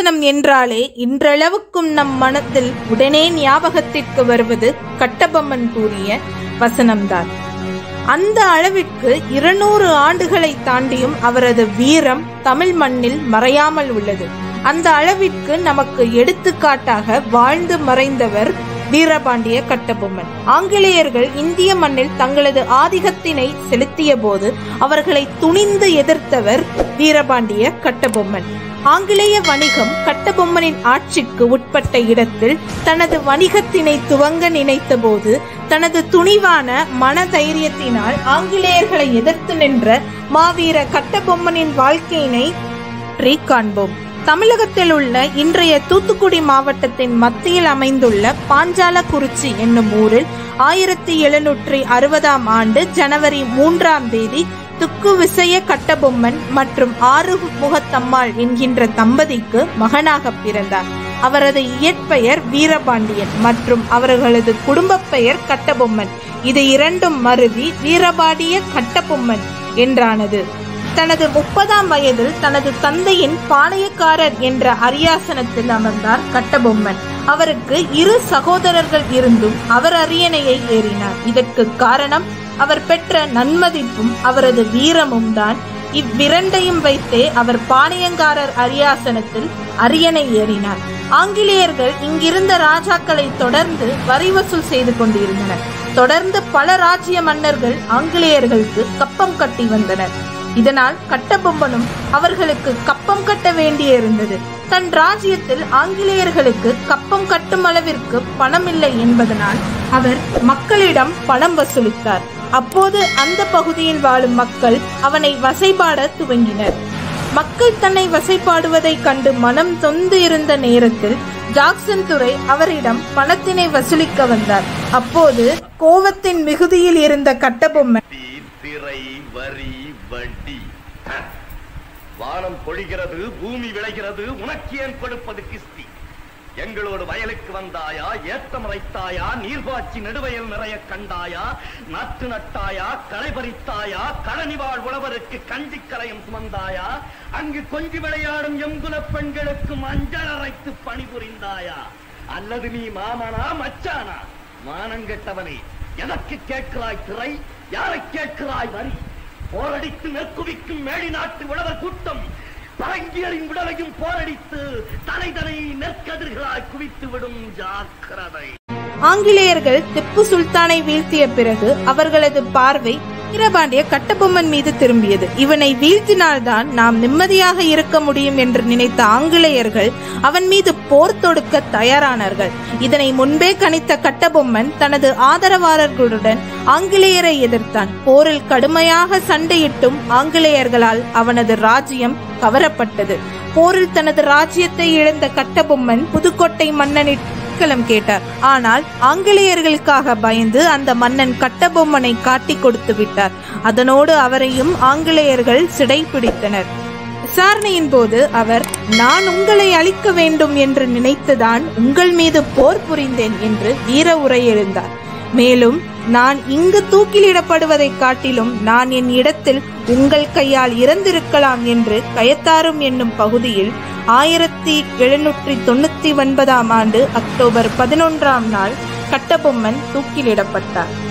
சிம்மாசனம் என்றாலே இன்றளவுக்கும் நம் மனத்தில் உடனே ஞாபகத்திற்கு வருவது கட்டபொம்மன் கூறிய வசனம்தான் அந்த அளவிற்கு இருநூறு ஆண்டுகளை தாண்டியும் அவரது வீரம் தமிழ் மண்ணில் மறையாமல் உள்ளது அந்த அளவிற்கு நமக்கு எடுத்துக்காட்டாக வாழ்ந்து மறைந்தவர் வீரபாண்டிய கட்டபொம்மன் ஆங்கிலேயர்கள் இந்திய மண்ணில் தங்களது ஆதிக்கத்தினை செலுத்திய போது அவர்களை துணிந்து எதிர்த்தவர் வீரபாண்டிய கட்டபொம்மன் ஆங்கிலேய வணிகம் கட்டபொம்மனின் ஆட்சிக்கு உட்பட்ட இடத்தில் தனது வணிகத்தினை துவங்க நினைத்தபோது தனது துணிவான மனதைரியத்தினால் ஆங்கிலேயர்களை எதிர்த்து நின்ற மாவீர கட்டபொம்மனின் வாழ்க்கையினை பற்றி காண்போம் தமிழகத்தில் உள்ள இன்றைய தூத்துக்குடி மாவட்டத்தின் மத்தியில் அமைந்துள்ள பாஞ்சாலக்குறிச்சி என்னும் ஊரில் ஆயிரத்தி எழுநூற்றி அறுபதாம் ஆண்டு ஜனவரி மூன்றாம் தேதி துக்கு விசய கட்டபொம்மன் மற்றும் ஆறுமுகத்தம்மாள் என்கின்ற தம்பதிக்கு மகனாக பிறந்தார் அவரது இயற்பெயர் வீரபாண்டியன் மற்றும் அவர்களது குடும்ப பெயர் கட்டபொம்மன் இது இரண்டும் மருவி வீரபாண்டிய கட்டபொம்மன் என்றானது தனது முப்பதாம் வயதில் தனது தந்தையின் பாளையக்காரர் என்ற அரியாசனத்தில் அமர்ந்தார் கட்டபொம்மன் அவருக்கு இரு சகோதரர்கள் இருந்தும் அவர் அரியணையை ஏறினார் இதற்கு காரணம் அவர் பெற்ற நன்மதிப்பும் அவரது வீரமும் தான் இவ்விரண்டையும் வைத்தே அவர் பாளையங்காரர் அரியாசனத்தில் அரியணை ஏறினார் ஆங்கிலேயர்கள் இங்கிருந்த ராஜாக்களை தொடர்ந்து வரி வசூல் செய்து கொண்டிருந்தனர் தொடர்ந்து பல ராஜ்ய மன்னர்கள் ஆங்கிலேயர்களுக்கு கப்பம் கட்டி வந்தனர் இதனால் கட்டபொம்மனும் அவர்களுக்கு கப்பம் கட்ட வேண்டியிருந்தது தன் ராஜ்யத்தில் ஆங்கிலேயர்களுக்கு கப்பம் கட்டும் அளவிற்கு பணமில்லை என்பதனால் அவர் மக்களிடம் பணம் வசூலித்தார் அப்போது அந்த பகுதியில் வாழும் மக்கள் அவனை வசைபாட துவங்கினர் மக்கள் தன்னை வசைபாடுவதைக் கண்டு மனம் தொந்து இருந்த நேரத்தில் ஜாக்சன் துரை அவரிடம் பணத்தினை வசூலிக்க வந்தார் அப்போது கோவத்தின் மிகுதியில் இருந்த கட்டபொம்மன் தீ, திரை வரி வட்டி ஹ! வானம் பொழிகிறது பூமி விளைகிறது உனக்கு ஏன் கொடுப்பது கிஸ்தி எங்களோடு வயலுக்கு வந்தாயா ஏத்தம் இறைத்தாயா நீர்பாய்ச்சி நெடுவயல் நிறைய கண்டாயா நாற்று நட்டாயா களை பறித்தாயா களனி வாழ் உழவருக்கு கஞ்சி கலையும் சுமந்தாயா அங்கு கொஞ்சி விளையாடும் எங்குல பெண்களுக்கு மஞ்சள் அரைத்து பணிபுரிந்தாயா அல்லது நீ மாமனா மச்சானா மானங்கெட்டவனே எதற்கு கேட்கிறாய் திரை யாரை கேட்கிறாய் வரி போரடித்து நெற்குவிக்கும் மேடி நாட்டு உழவர் கூட்டம் பரங்கியரின் உடலையும் போரடித்து தலைதனை நெற்கதிர்களாய் குவித்து விடும் ஜாக்கிரதை ஆங்கிலேயர்கள் திப்பு சுல்தானை வீழ்த்திய பிறகு அவர்களது பார்வை வீரபாண்டிய கட்டபொம்மன் மீது திரும்பியது இவனை வீழ்த்தினால்தான் நாம் நிம்மதியாக இருக்க முடியும் என்று நினைத்த ஆங்கிலேயர்கள் அவன் மீது போர் தொடுக்க தயாரானார்கள் இதனை முன்பே கணித்த கட்டபொம்மன் தனது ஆதரவாளர்களுடன் ஆங்கிலேயரை எதிர்த்தான் போரில் கடுமையாக சண்டையிட்டும் ஆங்கிலேயர்களால் அவனது ராஜ்யம் கவரப்பட்டது போரில் தனது ராஜ்யத்தை இழந்த கட்டபொம்மன் புதுக்கோட்டை மன்னனின் போர்க்களம் கேட்டார் ஆனால் ஆங்கிலேயர்களுக்காக பயந்து அந்த மன்னன் கட்டபொம்மனை காட்டி கொடுத்து விட்டார் அதனோடு அவரையும் ஆங்கிலேயர்கள் சிறைப்பிடித்தனர் விசாரணையின் போது அவர் நான் உங்களை அழிக்க வேண்டும் என்று நினைத்துதான் உங்கள் மீது போர் புரிந்தேன் என்று வீர உரை எழுந்தார் மேலும் நான் இங்கு தூக்கிலிடப்படுவதைக் காட்டிலும் நான் என் இடத்தில் உங்கள் கையால் இறந்திருக்கலாம் என்று கயத்தாரும் என்னும் பகுதியில் ஆயிரத்தி எழுநூற்றி தொண்ணூத்தி ஒன்பதாம் ஆண்டு அக்டோபர் பதினொன்றாம் நாள் கட்டபொம்மன் தூக்கிலிடப்பட்டார்